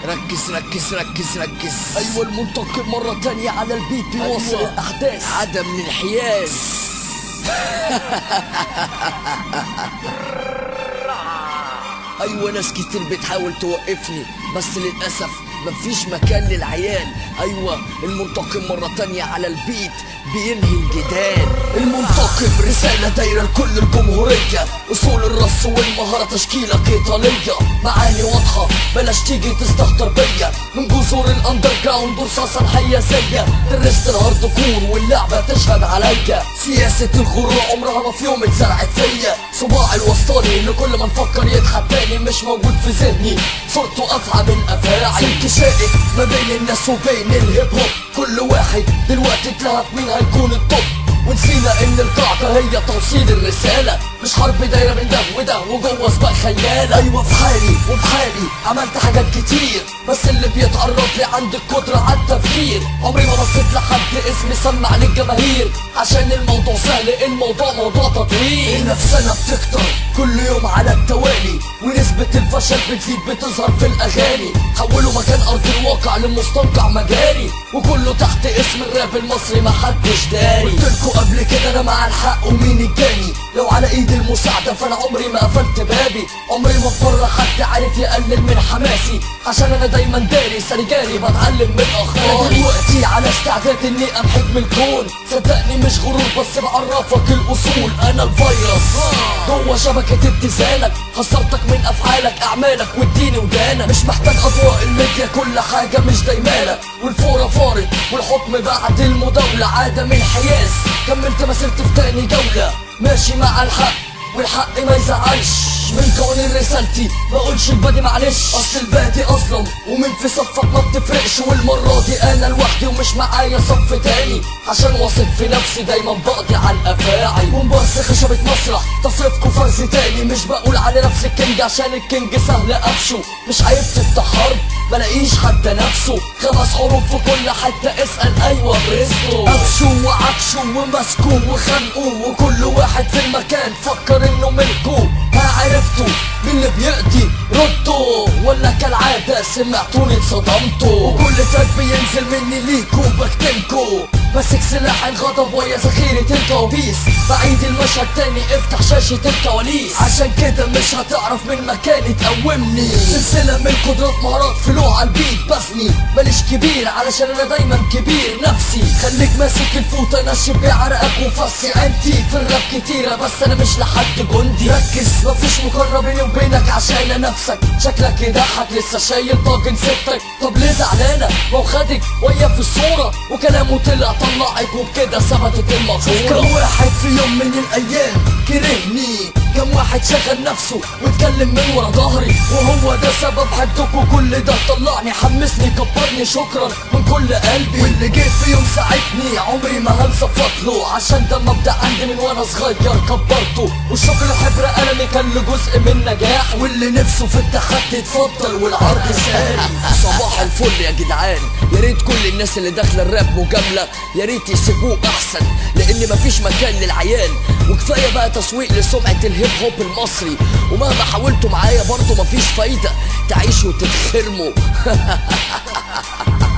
ركز ركز ركز ركز ايوه المنتقم مرة تانية على البيت بيوصل أيوة. الاحداث عدم الانحياز ايوه ناس كتير بتحاول توقفني بس للاسف مفيش مكان للعيال ايوه المنتقم مرة تانية على البيت بينهي الجدال المنتقم رسالة دايرة لكل الجمهورية أصول الرص والمهارة تشكيلة قتالية معاني واضحة بلاش تيجي تستهتر بيا من جذور الأندر جراوند رصاصة حيازية درست الهارد كور واللعبة تشهد عليا سياسة الغرور عمرها ما في يوم اتزرعت فيا صباع الوسطاني اللي كل ما نفكر يضحك تاني مش موجود في ذهني صورته أفعى من أفاعي سلك شائك ما بين الناس وبين الهيب هوب كل واحد دلوقتي اتلهف مين هيكون الطب ونسينا ان القاعدة هي توصيل الرسالة مش حرب دايرة بين ده وده وجوه سباق خيالة ايوه في حالي وبحالي عملت حاجات كتير بس اللي بيتعرض لي عندي القدرة على التفكير عمري ما بصيت لحد اسمي سمع للجماهير عشان الموضوع سهل الموضوع موضوع تطوير النفسانة بتكتر كل يوم على التوالي ونسبة الفشل بتزيد بتظهر في الأغاني حولوا مكان أرض الواقع لمستنقع مجاري وكله تحت اسم الراب المصري محدش داري قلتلكوا قبل كده أنا مع الحق ومين الجاني لو على إيد المساعدة فأنا عمري ما قفلت بابي عمري ما في مرة حد عارف يقلل من حماسي عشان أنا دايما داري ساري جاري بتعلم من أخطائي دلوقتي على استعداد إني أمحك من الكون صدقني مش غرور بس بعرفك الأصول أنا الفيروس جوه شبكة اتزانك حصرتك من أفعالك أعمالك واديني ودانك مش محتاج أضواء الميديا كل حاجة مش دايمالك والفورة فارت والحكم بعد المداولة عادة من حياس كملت مسيرتي في تاني جولة ماشي مع الحق والحق ما يزعلش من كون رسالتي بقولش البادي معلش اصل البادي اظلم ومن في صفك ما بتفرقش والمرة دي انا لوحدي ومش معايا صف تاني عشان واثق في نفسي دايما بقضي على الافاعي بومباس خشبة مسرح تصرفكوا فرز تاني مش بقول على نفسي الكينج عشان الكينج سهل قفشه مش عيب تفتح حرب بلاقيش حتى نفسه خمس حروف في كل حتة اسأل ايوه بريستو قفشوا وعكشوا ومسكوا وخنقوا وكل واحد في المكان فكر انه ملكه ما عرفتوا مين اللي بيقضي ردوا ولا كالعادة سمعتوني اتصدمتوا وكل تراك بينزل مني ليكوا بكتمكوا ماسك سلاح الغضب ويا ذخيرة الكوابيس بعيد المشهد تاني افتح شاشة الكواليس عشان كده مش هتعرف من مكاني تقومني سلسلة من قدرات مهارات فلو على البيت بسني ماليش كبير علشان انا دايما كبير نفسي خليك ماسك الفوطة نشف بعرقك وفصي عندي في الراب كتيرة بس انا مش لحد جندي ركز مفيش مقارنة بيني وبينك عشان نفسك شكلك يضحك لسه شايل طاجن ستك طب ليه زعلانة ما هو خدك ويا في الصورة وكلامه طلع طلعك وبكده ثبتت المقصورة كم واحد في يوم من الايام كرهني كم واحد شغل نفسه واتكلم من ورا ظهري وهو ده سبب حدكوا كل ده طلعني حمسني كبرني شكرا من كل قلبي واللي جه في يوم ساعدني عمري ما هنسى فضله عشان ده مبدأ عندي من وانا صغير كبرته والشكر حبر قلمي كان له جزء من نجاح واللي نفسه في التحدي اتفضل والعرض ساري صباح الفل يا جدعان يا ريت كل الناس اللي داخله الراب مجامله يا ريت يسيبوه احسن لان مفيش مكان للعيال وكفايه بقى تسويق لسمعه الهيب هوب المصري ومهما حاولتوا معايا برضه مفيش فايده تعيشوا وتتخرموا